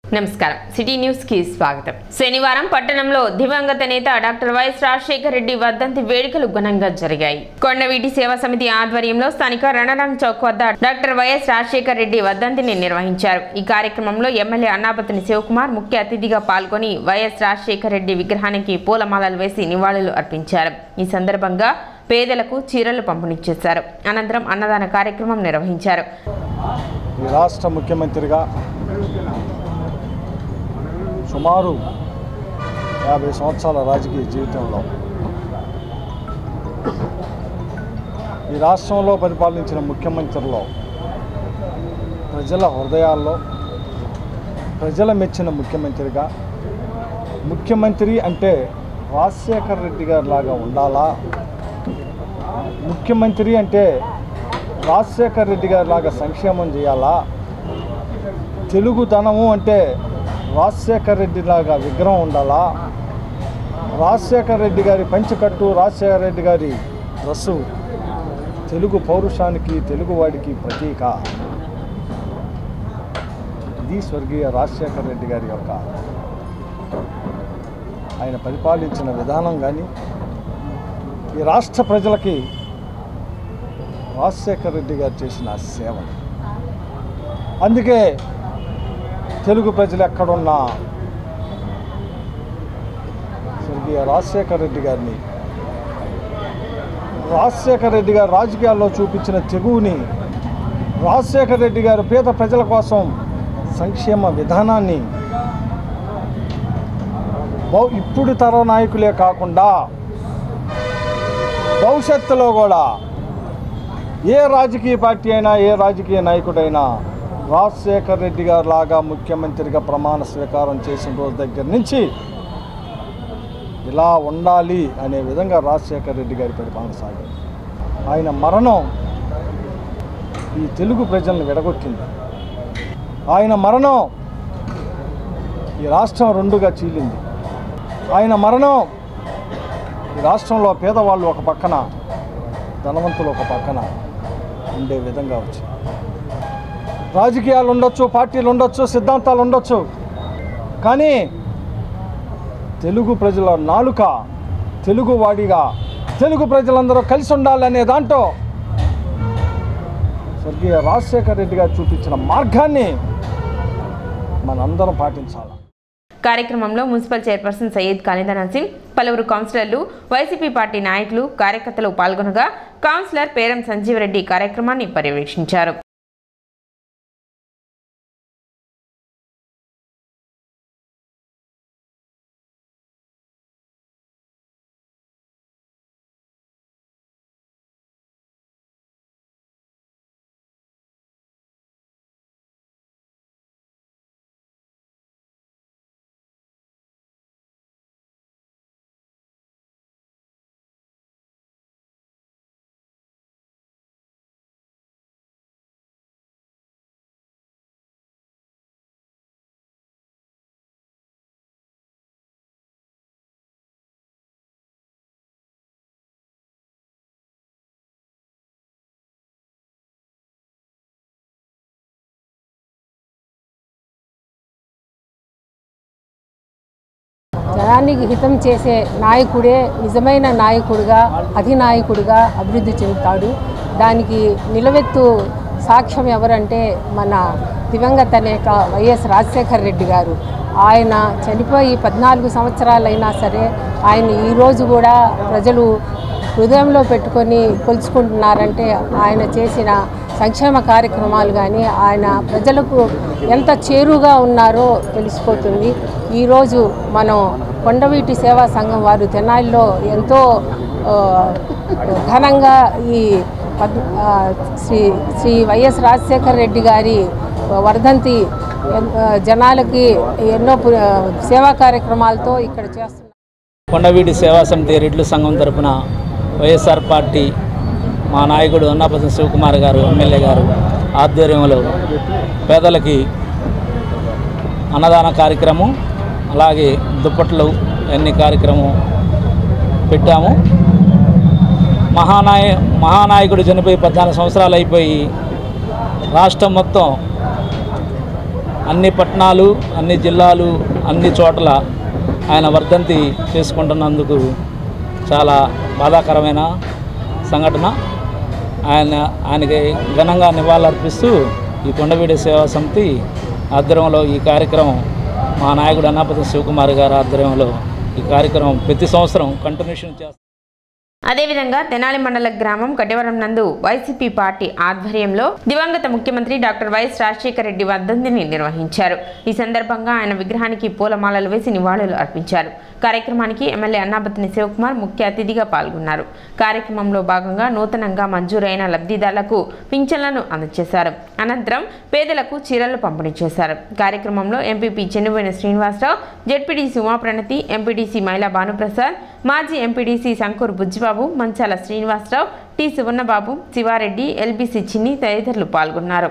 నమస్కారం city news కి స్వాగతం శనివారం పట్టణంలో దివంగత నేత డాక్టర్ వైఎస్ రాజశేఖర రెడ్డి వర్ధంతి వేడుకలు ఘనంగా జరిగాయి కొండవీటి సేవా సమితి ఆధ్వర్యంలో స్థానిక రణరంగ్ చౌక్ వద్ద డాక్టర్ వైఎస్ రాజశేఖర రెడ్డి వర్ధంతిని నిర్వహించారు ఈ కార్యక్రమంలో ఎమ్మెల్యే అన్నాపతిని శివకుమార్ ముఖ్య అతిథిగా పాల్గొని వైఎస్ రాజశేఖర రెడ్డి విగ్రహానికి పూలమాలలు వేసి నివాళులు అర్పించారు ఈ సందర్భంగా పేదలకు చీరలు పంపిణీ చేశారు అనంతరం అన్నదాన కార్యక్రమం నిర్వహించారు ఈ రాష్ట్ర ముఖ్యమంత్రిగా సుమారు యాభై సంవత్సరాల రాజకీయ జీవితంలో ఈ రాష్ట్రంలో పరిపాలించిన ముఖ్యమంత్రుల్లో ప్రజల హృదయాల్లో ప్రజల మెచ్చిన ముఖ్యమంత్రిగా ముఖ్యమంత్రి అంటే రాజశేఖర్ రెడ్డి గారి లాగా ఉండాలా ముఖ్యమంత్రి అంటే రాజశేఖర్ రెడ్డి గారి లాగా సంక్షేమం చేయాలా తెలుగుతనము అంటే రాజశేఖర్ రెడ్డి లాగా విగ్రహం ఉండాలా రాజశేఖర్ రెడ్డి గారి పంచకట్టు రాజశేఖర్ రెడ్డి గారి డ్రస్సు తెలుగు పౌరుషానికి తెలుగువాడికి ప్రతీక ఇది స్వర్గీయ రాజశేఖర్ రెడ్డి గారి యొక్క ఆయన పరిపాలించిన విధానం కానీ ఈ రాష్ట్ర ప్రజలకి రాజశేఖర్ రెడ్డి గారు చేసిన సేవ అందుకే తెలుగు ప్రజలు ఎక్కడున్నా స్వర్గీయ రాజశేఖర్ రెడ్డి గారిని రాజశేఖర్ రెడ్డి గారు రాజకీయాల్లో చూపించిన తెగువని రాజశేఖర్ రెడ్డి గారు పేద ప్రజల కోసం సంక్షేమ విధానాన్ని భౌ- ఇప్పుడు తర నాయకులే కాకుండా భవిష్యత్తులో కూడా ఏ రాజకీయ పార్టీ అయినా ఏ రాజకీయ నాయకుడైనా రాజశేఖర్ రెడ్డి గారు లాగా ముఖ్యమంత్రిగా ప్రమాణ స్వీకారం చేసిన రోజు దగ్గర నుంచి ఇలా ఉండాలి అనే విధంగా రాజశేఖర్ రెడ్డి గారి పరిపాలన సాగింది ఆయన మరణం ఈ తెలుగు ప్రజల్ని విడగొట్టింది ఆయన మరణం ఈ రాష్ట్రం రెండుగా చీలింది ఆయన మరణం ఈ రాష్ట్రంలో పేదవాళ్ళు ఒక పక్కన ధనవంతులు ఒక పక్కన ఉండే విధంగా వచ్చింది రాజకీయాలు ఉండొచ్చు పార్టీలు ఉండొచ్చు సిద్ధాంతాలు ఉండొచ్చు కానీ తెలుగు ప్రజల నాలుక తెలుగు వాడిగా తెలుగు ప్రజలందరూ కలిసి ఉండాలనే దాంట్లో స్వర్గీయ రాజశేఖర్ రెడ్డి గారు చూపించిన మార్గాన్ని మనందరం పాటించాలి కార్యక్రమంలో మున్సిపల్ చైర్పర్సన్ సయ్యద్ ఖాలిదా నసీం పలువురు కౌన్సిలర్లు వైసీపీ పార్టీ నాయకులు కార్యకర్తలు పాల్గొనగా కౌన్సిలర్ పేరం సంజీవరెడ్డి కార్యక్రమాన్ని పర్యవేక్షించారు జనానికి హితం చేసే నాయకుడే నిజమైన నాయకుడిగా అధినాయకుడిగా అభివృద్ధి చెందుతాడు దానికి నిలవెత్తు సాక్ష్యం ఎవరంటే మన దివంగత నేత వైఎస్ రాజశేఖర్ రెడ్డి గారు ఆయన చనిపోయి పద్నాలుగు సంవత్సరాలైనా సరే ఆయన ఈరోజు కూడా ప్రజలు హృదయంలో పెట్టుకొని కొలుచుకుంటున్నారంటే ఆయన చేసిన సంక్షేమ కార్యక్రమాలు కానీ ఆయన ప్రజలకు ఎంత చేరుగా ఉన్నారో తెలిసిపోతుంది ఈరోజు మనం కొండవీటి సేవా సంఘం వారు తెనాలిలో ఎంతో ఆ, ఘనంగా ఈ పద్ ఆ, శ్రీ శ్రీ వైఎస్ రాజశేఖర రెడ్డి గారి వర్ధంతి ఎన్- ఆ, జనాలకి ఎన్నో పు- సేవా కార్యక్రమాలతో ఇక్కడ చేస్తున్నారు కొండవీటి సేవా సమితి రెడ్లు సంఘం తరపున వైఎస్ఆర్ పార్టీ మా నాయకుడు అన్నాపతి శివకుమార్ గారు ఎమ్మెల్యే గారు ఆధ్వర్యంలో పేదలకి అన్నదాన కార్యక్రమం అలాగే దుప్పట్లు అన్ని కార్యక్రమం పెట్టాము మహానాయ మహానాయకుడు చనిపోయి పద్నాలుగు సంవత్సరాలు అయిపోయి రాష్ట్రం మొత్తం అన్ని పట్టణాలు అన్ని జిల్లాలు అన్ని చోట్ల ఆయన వర్ధంతి చేసుకుంటున్నందుకు చాలా బాధాకరమైన సంఘటన ఆయన ఆయనకి ఘనంగా నివాళులర్పిస్తూ ఈ కొండవీడి సేవా సమితి ఆధ్వర్యంలో ఈ కార్యక్రమం మా నాయకుడు అన్నాపతి శివకుమార్ గారి ఆధ్వర్యంలో ఈ కార్యక్రమం ప్రతి సంవత్సరం కంటిన్యూషన్ చేస్తాం అదేవిధంగా తెనాలి మండల గ్రామం కటివరం నందు వైసీపీ పార్టీ ఆధ్వర్యంలో దివంగత ముఖ్యమంత్రి డాక్టర్ వైఎస్ రాజశేఖర రెడ్డి వర్ధంతిని నిర్వహించారు ఈ సందర్భంగా ఆయన విగ్రహానికి పూలమాలలు వేసి నివాళులు అర్పించారు కార్యక్రమానికి ఎమ్మెల్యే అన్నాబతిని శివకుమార్ ముఖ్య అతిథిగా పాల్గొన్నారు కార్యక్రమంలో భాగంగా నూతనంగా మంజూరైన లబ్ధిదారులకు పింఛన్లను అందజేశారు అనంతరం పేదలకు చీరలు పంపిణీ చేశారు కార్యక్రమంలో MPP Chennuboina Srinivasarao ZPTC Umapranathi MPTC Maila Bhanuprasad మాజీ MPDC Shankur Bujjibabu Manchala Srinivasarao T Suvarnababu Sivareddy LBC Chinni తదితరులు పాల్గొన్నారు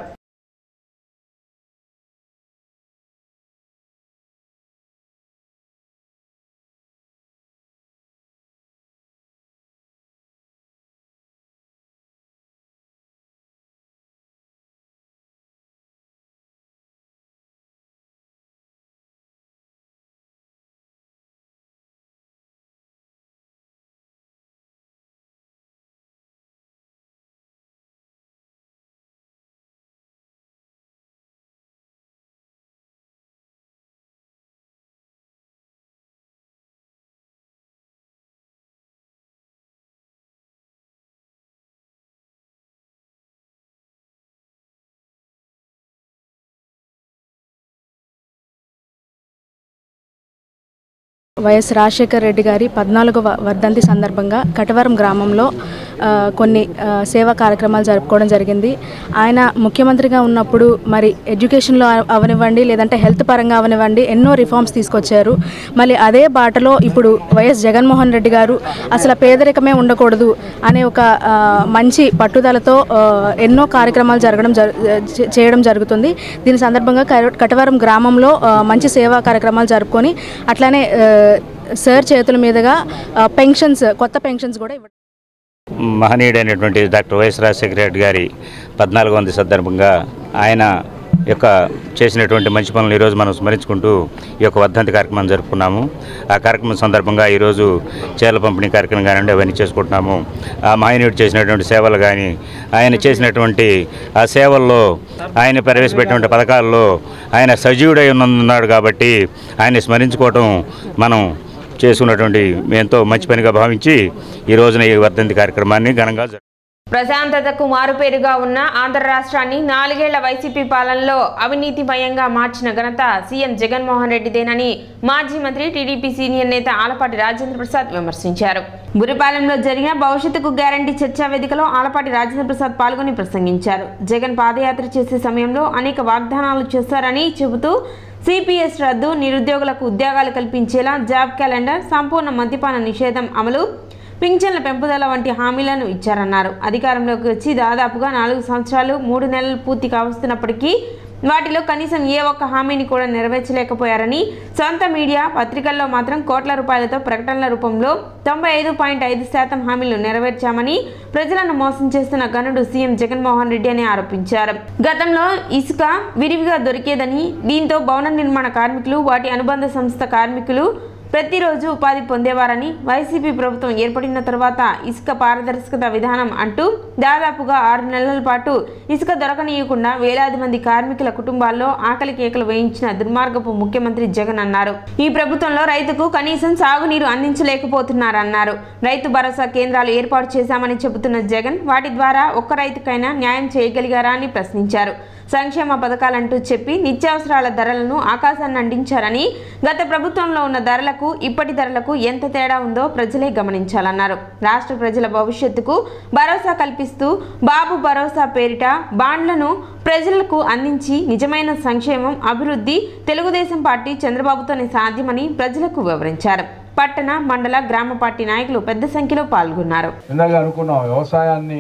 వైఎస్ రాజశేఖర్ రెడ్డి గారి పద్నాలుగవ వర్ధంతి సందర్భంగా కటవరం గ్రామంలో ఆ, కొన్ని ఆ, సేవా కార్యక్రమాలు జరుపుకోవడం జరిగింది ఆయన ముఖ్యమంత్రిగా ఉన్నప్పుడు మరి ఎడ్యుకేషన్లో అవ- అవనివ్వండి లేదంటే హెల్త్ పరంగా అవనివ్వండి ఎన్నో రిఫార్మ్స్ తీసుకొచ్చారు మళ్ళీ అదే బాటలో ఇప్పుడు వైఎస్ జగన్మోహన్ రెడ్డి గారు అసలు పేదరికమే ఉండకూడదు అనే ఒక ఆ, మంచి పట్టుదలతో ఆ, ఎన్నో కార్యక్రమాలు జరగడం జరు చే- చేయడం జరుగుతుంది దీని సందర్భంగా కర- కటవరం గ్రామంలో ఆ, మంచి సేవా కార్యక్రమాలు జరుపుకొని అట్లానే ఆ, సార్ చేతుల మీదుగా ఆ, పెన్షన్స్ కొత్త పెన్షన్స్ కూడా ఇవ్వడం మహనీయుడైనటువంటి డాక్టర్ వైఎస్ రాజశేఖర రెడ్డి గారి పద్నాలుగు వంద సందర్భంగా ఆయన యొక్క చేసినటువంటి మంచి పనులు ఈరోజు మనం స్మరించుకుంటూ ఈ యొక్క వర్ధంతి కార్యక్రమం జరుపుకున్నాము ఆ కార్యక్రమం సందర్భంగా ఈరోజు చీరల పంపిణీ కార్యక్రమం కానివ్వండి అవన్నీ చేసుకుంటున్నాము ఆ మహనీయుడు చేసినటువంటి సేవలు కానీ ఆయన చేసినటువంటి ఆ సేవల్లో ఆయన ప్రవేశపెట్టినటువంటి పథకాల్లో ఆయన సజీవుడై ఉన్నాడు కాబట్టి ఆయన్ని స్మరించుకోవటం మనం చేసుకున్నటువంటి ఎంతో మంచి పనిగా భావించి ఈ రోజున ఈ వర్ధంతి కార్యక్రమాన్ని ఘనంగా జరుపు ప్రశాంతతకు మారుపేరుగా ఉన్న ఆంధ్ర రాష్ట్రాన్ని నాలుగేళ్ల వైసీపీ పాలనలో అవినీతిమయంగా మార్చిన ఘనత సీఎం జగన్మోహన్ రెడ్డిదేనని మాజీ మంత్రి టీడీపీ సీనియర్ నేత ఆలపాటి రాజేంద్ర ప్రసాద్ విమర్శించారు గురిపాలెంలో జరిగిన భవిష్యత్తుకు గ్యారంటీ చర్చా వేదికలో ఆలపాటి రాజేంద్ర ప్రసాద్ పాల్గొని ప్రసంగించారు జగన్ పాదయాత్ర చేసే సమయంలో అనేక వాగ్దానాలు చేశారని చెబుతూ సిపిఎస్ రద్దు నిరుద్యోగులకు ఉద్యోగాలు కల్పించేలా జాబ్ క్యాలెండర్ సంపూర్ణ మద్యపాన నిషేధం అమలు పింఛన్ల పెంపుదల వంటి హామీలను ఇచ్చారన్నారు అధికారంలోకి వచ్చి దాదాపుగా నాలుగు సంవత్సరాలు మూడు నెలలు పూర్తి కావస్తున్నప్పటికీ వాటిలో కనీసం ఏ ఒక్క హామీని కూడా నెరవేర్చలేకపోయారని సొంత మీడియా పత్రికల్లో మాత్రం కోట్ల రూపాయలతో ప్రకటనల రూపంలో తొంభై ఐదు పాయింట్ ఐదు శాతం హామీలు నెరవేర్చామని ప్రజలను మోసం చేస్తున్న గనుడు సీఎం జగన్మోహన్ రెడ్డి అని ఆరోపించారు గతంలో ఇసుక విరివిగా దొరికేదని దీంతో భవన నిర్మాణ కార్మికులు వాటి అనుబంధ సంస్థ కార్మికులు ప్రతిరోజు ఉపాధి పొందేవారని వైసీపీ ప్రభుత్వం ఏర్పడిన తర్వాత ఇసుక పారదర్శకత విధానం అంటూ దాదాపుగా ఆరు నెలల పాటు ఇసుక దొరకనీయకుండా వేలాది మంది కార్మికుల కుటుంబాల్లో ఆకలి కేకలు వేయించిన దుర్మార్గపు ముఖ్యమంత్రి జగన్ అన్నారు ఈ ప్రభుత్వంలో రైతుకు కనీసం సాగునీరు అందించలేకపోతున్నారన్నారు రైతు భరోసా కేంద్రాలు ఏర్పాటు చేశామని చెబుతున్న జగన్ వాటి ద్వారా ఒక్క రైతుకైనా న్యాయం చేయగలిగారా అని ప్రశ్నించారు సంక్షేమ పథకాలంటూ చెప్పి నిత్యావసరాల ధరలను ఆకాశాన్ని అందించారని గత ప్రభుత్వంలో ఉన్న ధరలకు ఇప్పటి ధరలకు ఎంత తేడా ఉందో ప్రజలే గమనించాలన్నారు రాష్ట్ర ప్రజల భవిష్యత్తుకు భరోసా కల్పిస్తూ బాబు భరోసా పేరిట బాండ్లను ప్రజలకు అందించి నిజమైన సంక్షేమం అభివృద్ధి తెలుగుదేశం పార్టీ చంద్రబాబుతోనే సాధ్యమని ప్రజలకు వివరించారు పట్టణ మండల గ్రామ పార్టీ నాయకులు పెద్ద సంఖ్యలో పాల్గొన్నారు ఇందాక అనుకున్నాం వ్యవసాయాన్ని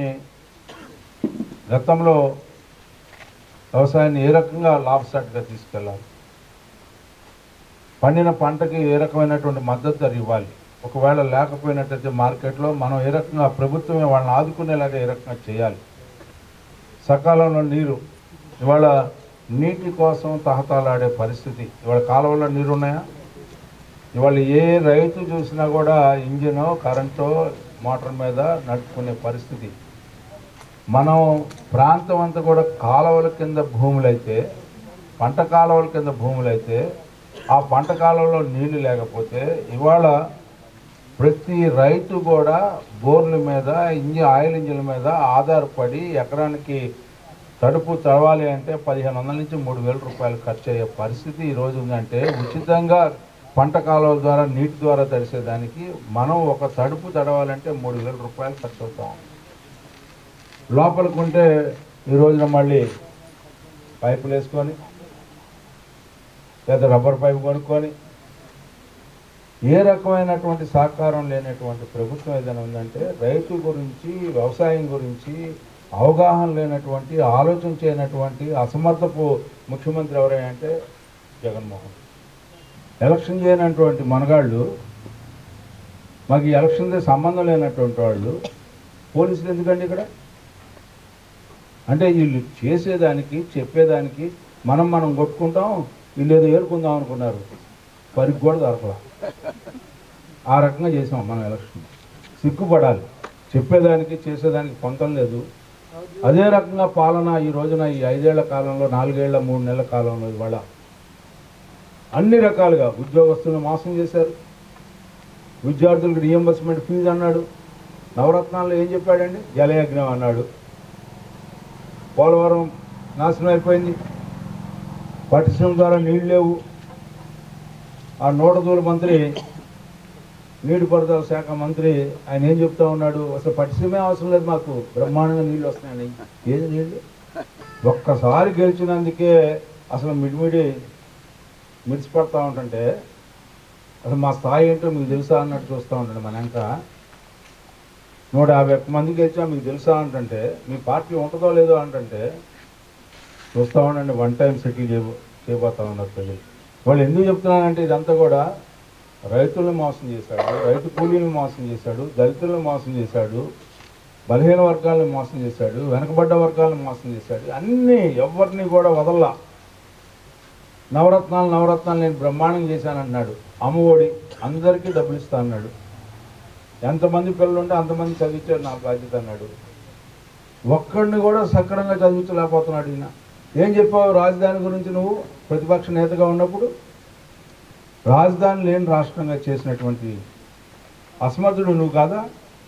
గతంలో వ్యవసాయాన్ని ఏ రకంగా లాభసాటిగా తీసుకెళ్ళాలి పండిన పంటకి ఏ రకమైనటువంటి మద్దతు ధర ఇవ్వాలి ఒకవేళ లేకపోయినట్టయితే మార్కెట్లో మనం ఏ రకంగా ప్రభుత్వమే వాళ్ళని ఆదుకునేలాగా ఏ రకంగా చేయాలి సకాలంలో నీరు ఇవాళ నీటి కోసం తహతాలాడే పరిస్థితి ఇవాళ కాలువలో నీరు ఉన్నాయా ఇవాళ ఏ రైతు చూసినా కూడా ఇంజినో కరెంటో మోటార్ మీద నడుపుకునే పరిస్థితి మనం ప్రాంతం అంతా కూడా కాలువల కింద భూములైతే పంట కాలువల కింద భూములైతే ఆ పంట కాలువలో నీళ్లు లేకపోతే ఇవాళ ప్రతి రైతు కూడా బోర్ల మీద ఇంజిన్ ఆయిల్ ఇంజిన్ల మీద ఆధారపడి ఎకరానికి తడుపు తడవాలి అంటే పదిహేను వందల నుంచి మూడు వేల రూపాయలు ఖర్చు అయ్యే పరిస్థితి ఈరోజు ఉందంటే ఉచితంగా పంట కాలువల ద్వారా నీటి ద్వారా తడిసేదానికి మనం ఒక తడుపు తడవాలంటే మూడు వేల రూపాయలు ఖర్చు అవుతాం లోపలికి ఉంటే ఈ రోజున మళ్ళీ పైపులు వేసుకొని లేదా రబ్బర్ పైపు కొనుక్కొని ఏ రకమైనటువంటి సహకారం లేనటువంటి ప్రభుత్వం ఏదైనా ఉందంటే రైతు గురించి వ్యవసాయం గురించి అవగాహన లేనటువంటి ఆలోచన చేయనటువంటి అసమర్థపు ముఖ్యమంత్రి ఎవరైనా అంటే జగన్మోహన్ ఎలక్షన్ చేయనటువంటి మనగాళ్ళు మాకు ఈ ఎలక్షన్తో సంబంధం లేనటువంటి వాళ్ళు పోలీసులు ఎందుకండి ఇక్కడ అంటే వీళ్ళు చేసేదానికి చెప్పేదానికి మనం మనం కొట్టుకుంటాం వీళ్ళు ఏదో ఏరుకుందాం అనుకున్నారు పరికి కూడా దొరకలా ఆ రకంగా చేసాం మనం ఎలక్షన్ సిగ్గుపడాలి చెప్పేదానికి చేసేదానికి పొంతం లేదు అదే రకంగా పాలన ఈ రోజున ఈ ఐదేళ్ల కాలంలో నాలుగేళ్ల మూడు నెలల కాలంలో ఇవాళ అన్ని రకాలుగా ఉద్యోగస్తులను మోసం చేశారు విద్యార్థులకు రియంబర్స్మెంట్ ఫీజు అన్నాడు నవరత్నాల్లో ఏం చెప్పాడండి జలయజ్ఞం అన్నాడు పోలవరం నాశనం అయిపోయింది పట్టిసీమ ద్వారా నీళ్ళు లేవు ఆ నూటదూల మంత్రి నీటిపారుదల శాఖ మంత్రి ఆయన ఏం చెప్తా ఉన్నాడు అసలు పట్టిసీమే అవసరం లేదు మాకు బ్రహ్మాండంగా నీళ్ళు వస్తున్నాయని ఏది నీళ్ళు ఒక్కసారి గెలిచినందుకే అసలు మిడిమిడి మిడిచిపడతా ఉంటుంటే అసలు మా స్థాయి ఏంటో మీకు తెలుసా అన్నట్టు చూస్తూ ఉంటాడు మన వెనక నూట యాభై ఒక్క మంది గెలిచా మీకు తెలుసా అంటుంటే మీ పార్టీ ఉంటుందో లేదో అంటుంటే చూస్తూ ఉండండి వన్ టైం సెటిల్ చేయబో చేయబోతా ఉన్నారు ప్రజలు వాళ్ళు ఎందుకు చెప్తున్నానంటే ఇదంతా కూడా రైతులను మోసం చేశాడు రైతు కూలీలను మోసం చేశాడు దళితులను మోసం చేశాడు బలహీన వర్గాలను మోసం చేశాడు వెనకబడ్డ వర్గాలను మోసం చేశాడు అన్నీ ఎవరిని కూడా వదల్లా నవరత్నాలు నవరత్నాలు నేను బ్రహ్మాండం చేశానన్నాడు అమ్మఒడి అందరికీ డబ్బులు ఇస్తా అన్నాడు ఎంతమంది పిల్లలు ఉంటే అంతమంది చదివించాడు నా బాధ్యత అన్నాడు ఒక్కడిని కూడా సక్రమంగా చదివించలేకపోతున్నాడు ఈయన ఏం చెప్పావు రాజధాని గురించి నువ్వు ప్రతిపక్ష నేతగా ఉన్నప్పుడు రాజధాని లేని రాష్ట్రంగా చేసినటువంటి అసమర్థుడు నువ్వు కాదా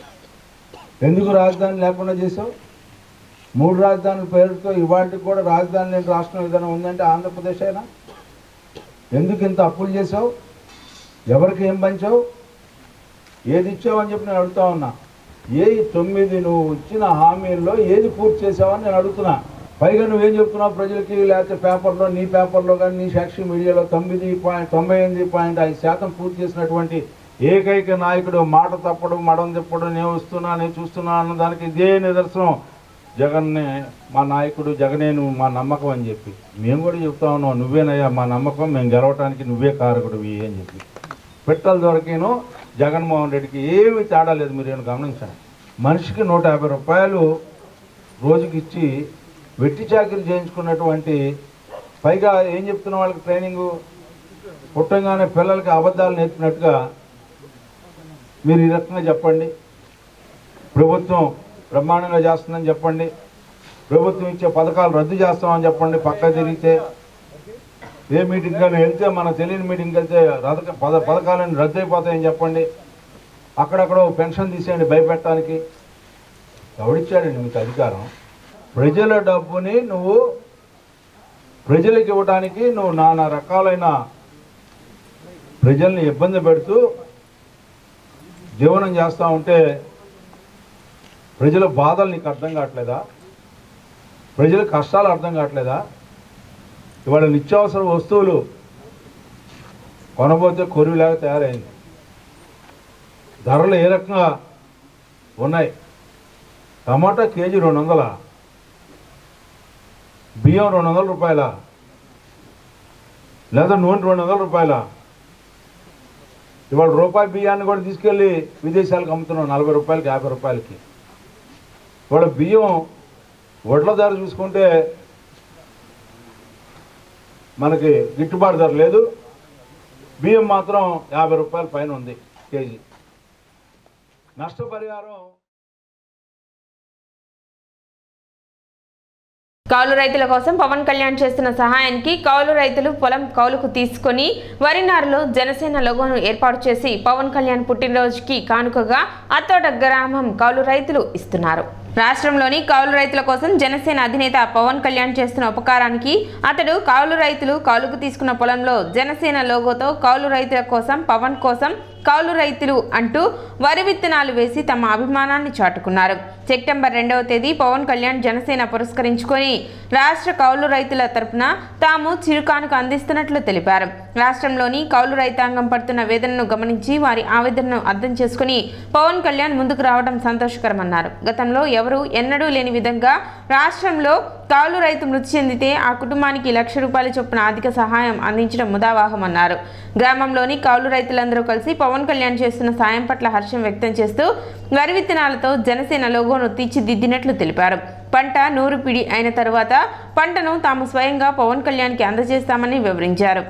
ఎందుకు రాజధాని లేకుండా చేసావు మూడు రాజధానుల పేరుతో ఇవాటికి కూడా రాజధాని లేని రాష్ట్రం ఏదైనా ఉందంటే ఆంధ్రప్రదేశ్ అయినా ఎందుకు ఇంత అప్పులు చేసావు ఎవరికి ఏం పంచావు ఏది ఇచ్చావు అని చెప్పి నేను అడుగుతా ఉన్నా ఏ తొమ్మిది నువ్వు ఇచ్చిన హామీల్లో ఏది పూర్తి చేసావని నేను అడుగుతున్నా పైగా నువ్వేం చెప్తున్నావు ప్రజలకి లేకపోతే పేపర్లో నీ పేపర్లో కానీ నీ సాక్షి మీడియాలో తొమ్మిది పాయింట్ తొంభై ఎనిమిది పాయింట్ ఐదు శాతం పూర్తి చేసినటువంటి ఏకైక నాయకుడు మాట తప్పడం మడం తిప్పడం నేను వస్తున్నా నేను చూస్తున్నా అన్న దానికి ఇదే నిదర్శనం జగన్నే మా నాయకుడు జగనే నువ్వు మా నమ్మకం అని చెప్పి మేము కూడా చెప్తా ఉన్నాం నువ్వేనయ్యా మా నమ్మకం మేము గెలవటానికి నువ్వే కారకుడివి అని చెప్పి పెట్టల దొరికేను జగన్మోహన్ రెడ్డికి ఏమీ తేడా లేదు మీరు ఏమైనా గమనించండి మనిషికి నూట యాభై రూపాయలు రోజుకి ఇచ్చి వెట్టి చాకరీ చేయించుకున్నటువంటి పైగా ఏం చెప్తున్న వాళ్ళకి ట్రైనింగు పుట్టంగానే పిల్లలకి అబద్ధాలు నేర్పినట్టుగా మీరు ఈ రకంగా చెప్పండి ప్రభుత్వం బ్రహ్మాండంగా చేస్తుందని చెప్పండి ప్రభుత్వం ఇచ్చే పథకాలు రద్దు చేస్తామని చెప్పండి పక్క తిరిగితే ఏ మీటింగ్ కానీ వెళ్తే మన తెలియని మీటింగ్కి వెళ్తే రథక పద పథకాలను రద్దు అయిపోతాయని చెప్పండి అక్కడక్కడ ఓ పెన్షన్ తీసేయండి భయపెట్టడానికి ఎవడిచ్చాడండి మీకు అధికారం ప్రజల డబ్బుని నువ్వు ప్రజలకు ఇవ్వడానికి నువ్వు నానా రకాలైన ప్రజల్ని ఇబ్బంది పెడుతూ జీవనం చేస్తూ ఉంటే ప్రజల బాధలు నీకు అర్థం కావట్లేదా ప్రజల కష్టాలు అర్థం కావట్లేదా ఇవాళ నిత్యావసర వస్తువులు కొనబోతే కొరివిలాగా తయారైంది ధరలు ఏ రకంగా ఉన్నాయి టమాటా కేజీ రెండు వందల బియ్యం రెండు వందల రూపాయల లేదా నూనె రెండు వందల రూపాయల ఇవాళ రూపాయి బియ్యాన్ని కూడా తీసుకెళ్ళి విదేశాలకు అమ్ముతున్నాం నలభై రూపాయలకి యాభై రూపాయలకి ఇవాళ బియ్యం వడ్ల ధర చూసుకుంటే మనకి గిట్టుబాటు ధర లేదు బియ్యం మాత్రం యాభై రూపాయల పైన ఉంది కేజీ నష్టపరిహారం కౌలు రైతుల కోసం పవన్ కళ్యాణ్ చేస్తున్న సహాయానికి కౌలు రైతులు పొలం కౌలుకు తీసుకొని వరి నారులో జనసేన లోగోను ఏర్పాటు చేసి పవన్ కళ్యాణ్ పుట్టినరోజుకి కానుకగా అత్తోట గ్రామం కౌలు రైతులు ఇస్తున్నారు రాష్ట్రంలోని కౌలు రైతుల కోసం జనసేన అధినేత పవన్ కళ్యాణ్ చేస్తున్న ఉపకారానికి అతడు కౌలు రైతులు కౌలుకు తీసుకున్న పొలంలో జనసేన లోగోతో కౌలు రైతుల కోసం పవన్ కోసం కౌలు రైతులు అంటూ వరి విత్తనాలు వేసి తమ అభిమానాన్ని చాటుకున్నారు సెప్టెంబర్ రెండవ తేదీ పవన్ కళ్యాణ్ జనసేన పురస్కరించుకొని రాష్ట్ర కౌలు రైతుల తరపున తాము చిరుకానుక అందిస్తున్నట్లు తెలిపారు రాష్ట్రంలోని కౌలు రైతాంగం పడుతున్న వేదనను గమనించి వారి ఆవేదనను అర్థం చేసుకుని పవన్ కళ్యాణ్ ముందుకు రావడం సంతోషకరమన్నారు గతంలో ఎవరూ ఎన్నడూ లేని విధంగా రాష్ట్రంలో కౌలు రైతు మృతి చెందితే ఆ కుటుంబానికి లక్ష రూపాయల చొప్పున ఆర్థిక సహాయం అందించడం ముదావాహమన్నారు గ్రామంలోని కౌలు రైతులందరూ కలిసి పవన్ కళ్యాణ్ చేస్తున్న సాయం పట్ల హర్షం వ్యక్తం చేస్తూ వరి విత్తనాలతో జనసేన లోగోను తీర్చిదిద్దినట్లు తెలిపారు పంట నూరు పిడి అయిన తరువాత పంటను తాము స్వయంగా పవన్ కళ్యాణ్కి అందజేస్తామని వివరించారు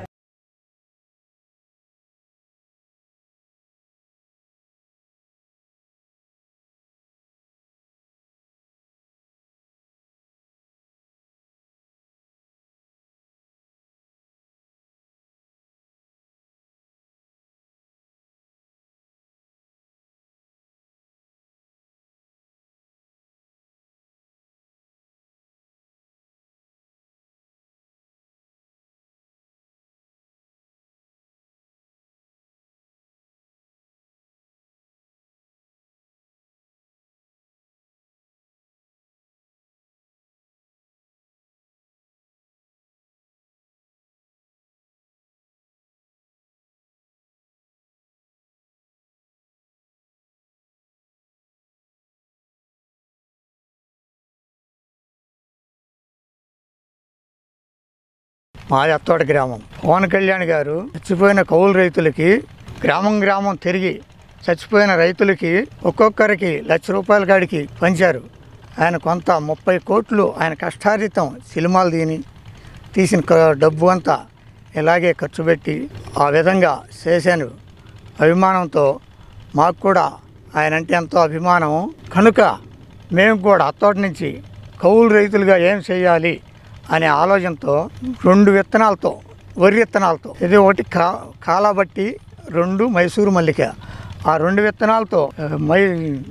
మా అత్తోట గ్రామం పవన్ కళ్యాణ్ గారు చచ్చిపోయిన కౌలు రైతులకి గ్రామం గ్రామం తిరిగి చచ్చిపోయిన రైతులకి ఒక్కొక్కరికి లక్ష రూపాయల కాడికి పంచారు ఆయన కొంత ముప్పై కోట్లు ఆయన కష్టార్జితం సినిమాలు దీని తీసిన క- డబ్బు అంతా ఇలాగే ఖర్చు పెట్టి ఆ విధంగా చేశాను అభిమానంతో మాకు కూడా ఆయన అంటే ఎంతో అభిమానం కనుక మేము కూడా అత్తోటి నుంచి కౌలు రైతులుగా ఏం చేయాలి అనే ఆలోచనతో రెండు విత్తనాలతో వరి విత్తనాలతో ఇది ఒకటి కా కాలాబట్టి రెండు మైసూరు మల్లిక ఆ రెండు విత్తనాలతో ఆ, మై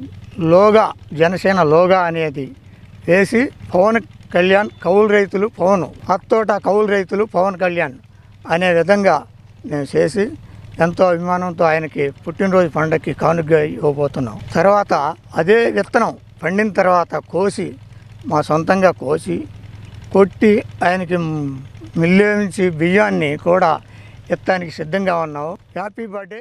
లోగా జనసేన లోగా అనేది వేసి పవన్ కళ్యాణ్ కౌలు రైతులు పవన్ అత్తోట కౌలు రైతులు పవన్ కళ్యాణ్ అనే విధంగా నేను చేసి ఎంతో అభిమానంతో ఆయనకి పుట్టినరోజు పండగకి కానుకగా ఇవ్వబోతున్నాం తర్వాత అదే విత్తనం పండిన తర్వాత కోసి మా సొంతంగా కోసి కొట్టి ఆయనకి మిల్లే నుంచి బియ్యాన్ని కూడా ఎత్తానికి సిద్ధంగా ఉన్నాం హ్యాపీ బర్త్డే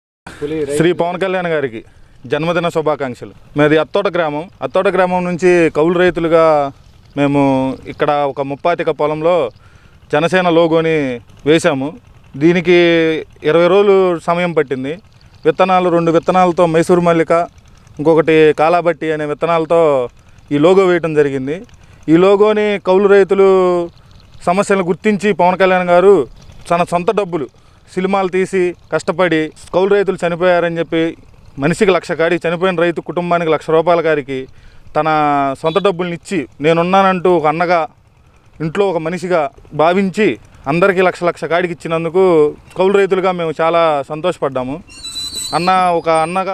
శ్రీ పవన్ కళ్యాణ్ గారికి జన్మదిన శుభాకాంక్షలు మాది అత్తోట గ్రామం అత్తోట గ్రామం నుంచి కౌలు రైతులుగా మేము ఇక్కడ ఒక ముప్పాతిక పొలంలో జనసేన లోగోని వేశాము దీనికి ఇరవై రోజులు సమయం పట్టింది విత్తనాలు రెండు విత్తనాలతో మైసూరు మల్లిక ఇంకొకటి కాలాబట్టి అనే విత్తనాలతో ఈ లోగో వేయటం జరిగింది ఈ లోగోని కౌలు రైతులు సమస్యలను గుర్తించి పవన్ కళ్యాణ్ గారు తన సొంత డబ్బులు సినిమాలు తీసి కష్టపడి కౌలు రైతులు చనిపోయారని చెప్పి మనిషికి లక్ష కాడి చనిపోయిన రైతు కుటుంబానికి లక్ష రూపాయల కాడికి తన సొంత డబ్బుల్ని ఇచ్చి నేనున్నానంటూ ఒక అన్నగా ఇంట్లో ఒక మనిషిగా భావించి అందరికీ లక్ష లక్ష కాడికి ఇచ్చినందుకు కౌలు రైతులుగా మేము చాలా సంతోషపడ్డాము అన్న ఒక అన్నగా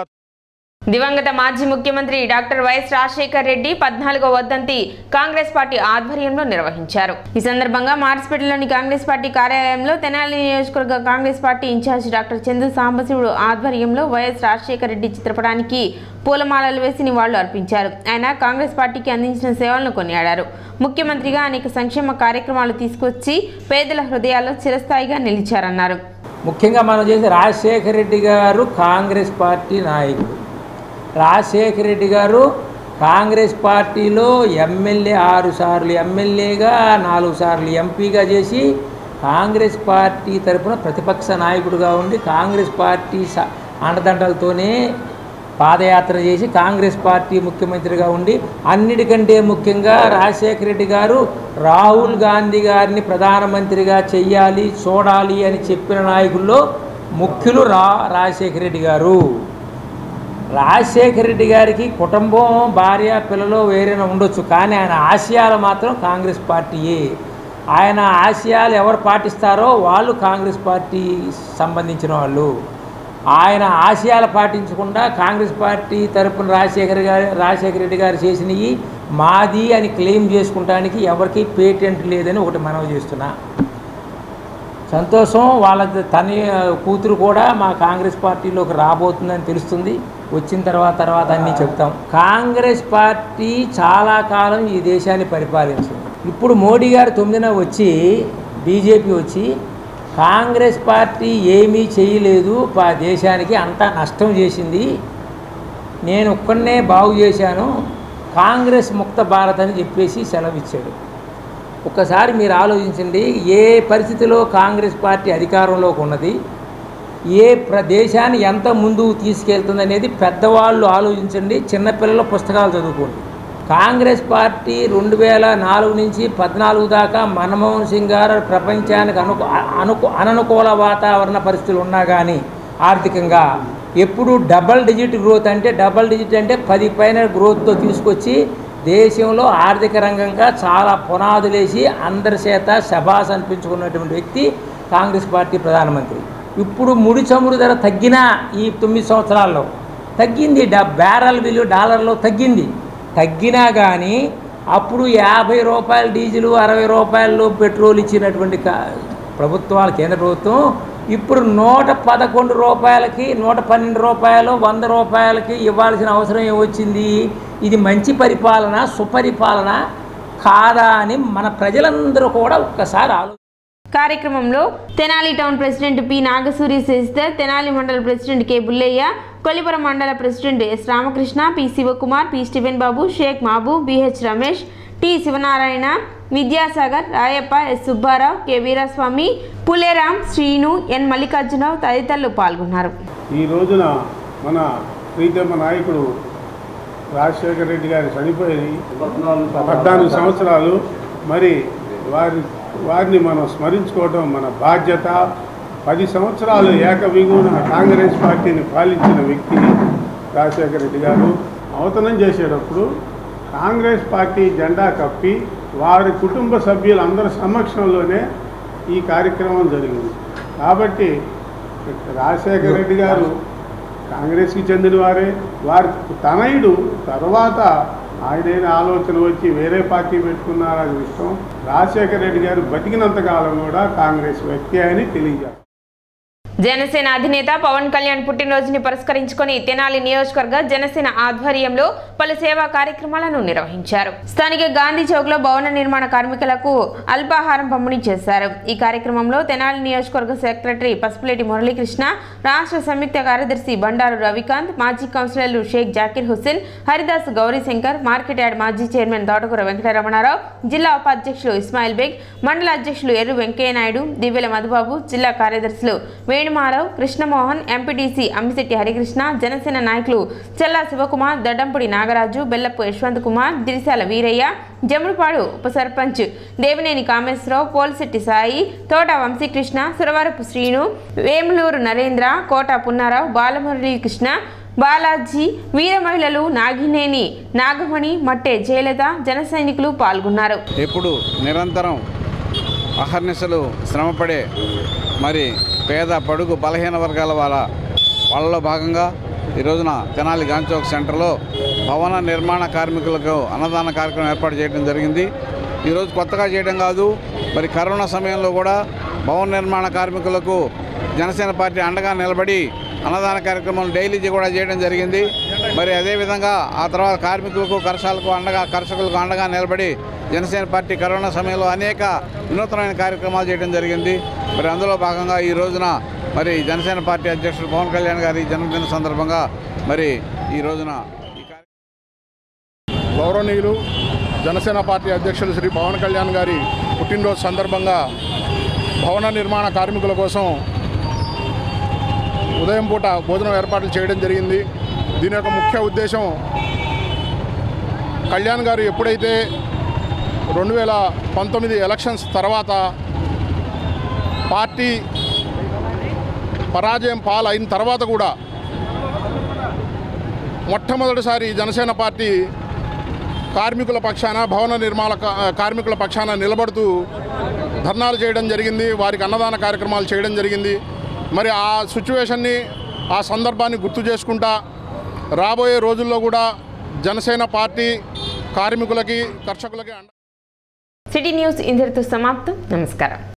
దివంగత మాజీ ముఖ్యమంత్రి డాక్టర్ వైఎస్ రాజశేఖర్ రెడ్డి పద్నాలుగో వర్ధంతి కాంగ్రెస్ పార్టీ ఆధ్వర్యంలో నిర్వహించారు ఈ సందర్భంగా మార్చిపేటలోని కాంగ్రెస్ పార్టీ కార్యాలయంలో తెనాలి నియోజకవర్గ Congress party in-charge doctor Chandu Sambasivudu ఆధ్వర్యంలో వైఎస్ రాజశేఖర్ రెడ్డి చిత్రపటానికి పూలమాలలు వేసి నివాళులు అర్పించారు ఆయన కాంగ్రెస్ పార్టీకి అందించిన సేవలను కొనియాడారు ముఖ్యమంత్రిగా అనేక సంక్షేమ కార్యక్రమాలు తీసుకొచ్చి పేదల హృదయాల్లో చిరస్థాయిగా నిలిచారన్నారు ముఖ్యంగా మనం చేసే రాజశేఖర రెడ్డి గారు కాంగ్రెస్ పార్టీ నాయకుడు రాజశేఖర రెడ్డి గారు కాంగ్రెస్ పార్టీలో ఎమ్మెల్యే ఆరు సార్లు ఎమ్మెల్యేగా నాలుగు సార్లు ఎంపీగా చేసి కాంగ్రెస్ పార్టీ తరఫున ప్రతిపక్ష నాయకుడిగా ఉండి కాంగ్రెస్ పార్టీ స- అండదండలతోనే పాదయాత్ర చేసి కాంగ్రెస్ పార్టీ ముఖ్యమంత్రిగా ఉండి అన్నిటికంటే ముఖ్యంగా రాజశేఖర రెడ్డి గారు రాహుల్ గాంధీ గారిని ప్రధానమంత్రిగా చెయ్యాలి చూడాలి అని చెప్పిన నాయకుల్లో ముఖ్యులు రా రాజశేఖర రెడ్డి గారు రాజశేఖర రెడ్డి గారికి కుటుంబం భార్య పిల్లలు వేరేనా ఉండొచ్చు కానీ ఆయన ఆశయాలు మాత్రం కాంగ్రెస్ పార్టీయే ఆయన ఆశయాలు ఎవరు పాటిస్తారో వాళ్ళు కాంగ్రెస్ పార్టీ సంబంధించిన వాళ్ళు ఆయన ఆశయాలు పాటించకుండా కాంగ్రెస్ పార్టీ తరపున రాజశేఖర్ గారి రాజశేఖర రెడ్డి గారు చేసినవి మాది అని క్లెయిమ్ చేసుకుంటానికి ఎవరికి పేటెంట్ లేదని ఒకటి మనవి చేస్తున్నా సంతోషం వాళ్ళ తన కూతురు కూడా మా కాంగ్రెస్ పార్టీలోకి రాబోతుందని తెలుస్తుంది వచ్చిన తర్వాత తర్వాత అన్నీ చెప్తాం కాంగ్రెస్ పార్టీ చాలా కాలం ఈ దేశాన్ని పరిపాలించింది ఇప్పుడు మోడీ గారు తొమ్మిదిన వచ్చి బీజేపీ వచ్చి కాంగ్రెస్ పార్టీ ఏమీ చేయలేదు పా దేశానికి అంతా నష్టం చేసింది నేను ఒక్కడనే బాగు చేశాను కాంగ్రెస్ ముక్త భారత్ అని చెప్పేసి సెలవిచ్చాడు ఒక్కసారి మీరు ఆలోచించండి ఏ పరిస్థితిలో కాంగ్రెస్ పార్టీ అధికారంలోకి ఉన్నది ఏ ప్ర దేశాన్ని ఎంత ముందుకు తీసుకెళ్తుంది అనేది పెద్దవాళ్ళు ఆలోచించండి చిన్నపిల్లల పుస్తకాలు చదువుకోండి కాంగ్రెస్ పార్టీ రెండు వేల నాలుగు నుంచి పద్నాలుగు దాకా మన్మోహన్ సింగ్ గారు ప్రపంచానికి అనుకు అనుకు అననుకూల వాతావరణ పరిస్థితులు ఉన్నా కానీ ఆర్థికంగా ఎప్పుడు డబల్ డిజిట్ గ్రోత్ అంటే డబల్ డిజిట్ అంటే పది పైన గ్రోత్తో తీసుకొచ్చి దేశంలో ఆర్థిక రంగంగా చాలా పునాదులేసి అందరి చేత శబాస్ అనిపించుకున్నటువంటి వ్యక్తి కాంగ్రెస్ పార్టీ ప్రధానమంత్రి ఇప్పుడు ముడి చమురు ధర తగ్గినా ఈ తొమ్మిది సంవత్సరాల్లో తగ్గింది డ బ్యారల్ విలువ డాలర్లో తగ్గింది తగ్గినా కానీ అప్పుడు యాభై రూపాయలు డీజిల్ అరవై రూపాయలు పెట్రోల్ ఇచ్చినటువంటి కా ప్రభుత్వాలు కేంద్ర ప్రభుత్వం ఇప్పుడు నూట పదకొండు రూపాయలకి నూట పన్నెండు రూపాయలు వంద రూపాయలకి ఇవ్వాల్సిన అవసరం ఏమొచ్చింది ఇది మంచి పరిపాలన సుపరిపాలన కాదా అని మన ప్రజలందరూ కూడా ఒక్కసారి ఆలో కార్యక్రమంలో Tenali town president P Nagasuri Sasidhar Tenali మండల ప్రెసిడెంట్ కె బుల్లయ్య కొల్లిపురం మండల president S Ramakrishna P Sivakumar P Steven Babu Sheikh Mahaboob BH Ramesh T Sivanarayana Vidyasagar Rayappa S Subbarao K Veeraswamy Puleram Srinu N Mallikarjunarao తదితరులు పాల్గొన్నారు ఈ రోజున మన ప్రీతమ నాయకుడు రాజశేఖర రెడ్డి గారు చనిపోయి పద్నాలుగు సంవత్సరాలు మరి వారి వారిని మనం స్మరించుకోవడం మన బాధ్యత పది సంవత్సరాలు ఏకవిగుణ కాంగ్రెస్ పార్టీని పాలించిన వ్యక్తి రాజశేఖర రెడ్డి గారు అవతనం చేసేటప్పుడు కాంగ్రెస్ పార్టీ జెండా కప్పి వారి కుటుంబ సభ్యులందరి సమక్షంలోనే ఈ కార్యక్రమం జరిగింది కాబట్టి రాజశేఖర రెడ్డి గారు కాంగ్రెస్కి చెందిన వారే వారి తనయుడు తర్వాత ఆయనైన ఆలోచన వచ్చి వేరే పార్టీ పెట్టుకున్నారనే విషయం రాజశేఖర రెడ్డి గారు బతికినంత కాలం కూడా కాంగ్రెస్ వ్యక్తి అని తెలియజేస్తారు జనసేన అధినేత పవన్ కళ్యాణ్ పుట్టినరోజుని పురస్కరించుకొని తెనాలి నియోజకవర్గ జనసేన ఆధ్వర్యంలో పలు సేవా కార్యక్రమాలను నిర్వహించారు స్థానిక గాంధీ చౌక్ లో భవన నిర్మాణ కార్మికులకు అల్పాహారం పంపిణీ చేశారు ఈ కార్యక్రమంలో తెనాలి నియోజకవర్గ సెక్రటరీ పసుపులేటి మురళీకృష్ణ రాష్ట్ర సంయుక్త కార్యదర్శి బండారు రవికాంత్ మాజీ కౌన్సిలర్లు షేక్ జాకీర్ హుస్సేన్ హరిదాస్ గౌరీశంకర్ మార్కెట్ యార్డ్ మాజీ చైర్మన్ తోటకూర వెంకటరమణారావు జిల్లా ఉపాధ్యక్షులు ఇస్మాయిల్ బేగ్ మండల అధ్యక్షులు ఎర్రు వెంకయ్యనాయుడు దివ్యల మధుబాబు జిల్లా కార్యదర్శులు వేణుమారావు కృష్ణమోహన్ ఎంపీటీసీ అమ్మిశెట్టి హరికృష్ణ జనసేన నాయకులు చెల్లా శివకుమార్ దడ్డంపుడి నాగరాజు బెల్లపు యశ్వంత్ కుమార్ దిరిశాల వీరయ్య జముడుపాడు ఉప సర్పంచ్ దేవినేని కామేశ్వరరావు పోలిశెట్టి సాయి తోట వంశీకృష్ణ సురవరపు శ్రీను వేములూరు నరేంద్ర కోట పున్నారావు బాలమురళీ కృష్ణ బాలాజీ వీర మహిళలు నాగినేని నాగమణి మట్టె జయలత జన సైనికులు పాల్గొన్నారు ఎప్పుడు నిరంతరం అహర్నిశలు శ్రమపడే మరి పేద పడుగు బలహీన వర్గాల వాళ్ళ వాళ్ళలో భాగంగా ఈ రోజున తెనాలి గాంచౌక్ సెంటర్లో భవన నిర్మాణ కార్మికులకు అన్నదాన కార్యక్రమం ఏర్పాటు చేయడం జరిగింది ఈరోజు కొత్తగా చేయడం కాదు మరి కరోనా సమయంలో కూడా భవన నిర్మాణ కార్మికులకు జనసేన పార్టీ అండగా నిలబడి అన్నదాన కార్యక్రమం డైలీ కూడా చేయడం జరిగింది మరి అదేవిధంగా ఆ తర్వాత కార్మికులకు కర్షాలకు అండగా కర్షకులకు అండగా నిలబడి జనసేన పార్టీ కరోనా సమయంలో అనేక వినూత్నమైన కార్యక్రమాలు చేయడం జరిగింది మరి అందులో భాగంగా ఈ రోజున మరి జనసేన పార్టీ అధ్యక్షుడు పవన్ కళ్యాణ్ గారి జన్మదిన సందర్భంగా మరి ఈ రోజున గౌరవనీయులు జనసేన పార్టీ అధ్యక్షులు శ్రీ పవన్ కళ్యాణ్ గారి పుట్టినరోజు సందర్భంగా భవన నిర్మాణ కార్మికుల కోసం ఉదయం పూట భోజనం ఏర్పాట్లు చేయడం జరిగింది దీని యొక్క ముఖ్య ఉద్దేశం కళ్యాణ్ గారు ఎప్పుడైతే రెండు వేల పంతొమ్మిది ఎలక్షన్స్ తర్వాత పార్టీ పరాజయం పాలైన తర్వాత కూడా మొట్టమొదటిసారి జనసేన పార్టీ కార్మికుల పక్షాన భవన నిర్మాణ కా- కార్మికుల పక్షాన నిలబడుతూ ధర్నాలు చేయడం జరిగింది వారికి అన్నదాన కార్యక్రమాలు చేయడం జరిగింది మరి ఆ సిచ్యువేషన్ని ఆ సందర్భాన్ని గుర్తు చేసుకుంటా రాబోయే రోజుల్లో కూడా జనసేన పార్టీ కార్మికులకి కర్షకులకి అండ సిటీ న్యూస్ ఇంతటితో సమాప్తం నమస్కారం